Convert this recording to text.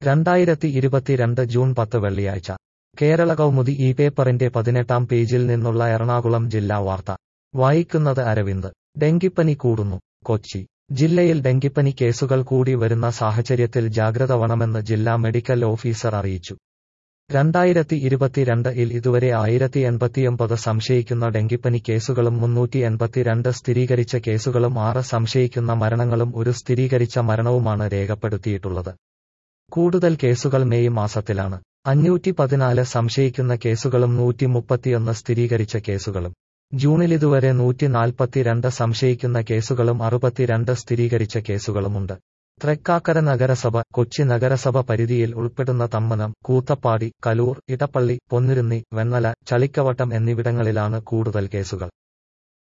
രണ്ടായിരത്തി ഇരുപത്തിരണ്ട് ജൂൺ പത്ത് വെള്ളിയാഴ്ച കേരള കൗമുദി ഈ പേപ്പറിന്റെ പതിനെട്ടാം പേജിൽ നിന്നുള്ള എറണാകുളം ജില്ലാ വാർത്ത വായിക്കുന്നത് അരവിന്ദ് ഡെങ്കിപ്പനി കൂടുന്നു കൊച്ചി ജില്ലയിൽ ഡെങ്കിപ്പനി കേസുകൾ കൂടി വരുന്ന സാഹചര്യത്തിൽ ജാഗ്രത വേണമെന്ന് ജില്ലാ മെഡിക്കൽ ഓഫീസർ അറിയിച്ചു രണ്ടായിരത്തി ഇരുപത്തിരണ്ട് ഇൽ ഇതുവരെ ആയിരത്തി എൺപത്തിയൊമ്പത് സംശയിക്കുന്ന ഡെങ്കിപ്പനി കേസുകളും മുന്നൂറ്റി എൺപത്തിരണ്ട് സ്ഥിരീകരിച്ച കേസുകളും ആറ് സംശയിക്കുന്ന മരണങ്ങളും ഒരു സ്ഥിരീകരിച്ച മരണവുമാണ് രേഖപ്പെടുത്തിയിട്ടുള്ളത് കൂടുതൽ കേസുകൾ മെയ് മാസത്തിലാണ് അഞ്ഞൂറ്റി പതിനാല് സംശയിക്കുന്ന കേസുകളും നൂറ്റി മുപ്പത്തിയൊന്ന് സ്ഥിരീകരിച്ച കേസുകളും ജൂണിൽ ഇതുവരെ നൂറ്റി നാൽപ്പത്തിരണ്ട് സംശയിക്കുന്ന കേസുകളും അറുപത്തിരണ്ട് സ്ഥിരീകരിച്ച കേസുകളുമുണ്ട് തൃക്കാക്കര നഗരസഭ കൊച്ചി നഗരസഭ പരിധിയിൽ ഉൾപ്പെടുന്ന തമ്മനം കൂത്തപ്പാടി കലൂർ ഇടപ്പള്ളി പൊന്നുരുന്നി വെണ്ണല ചളിക്കവട്ടം എന്നിവിടങ്ങളിലാണ് കൂടുതൽ കേസുകൾ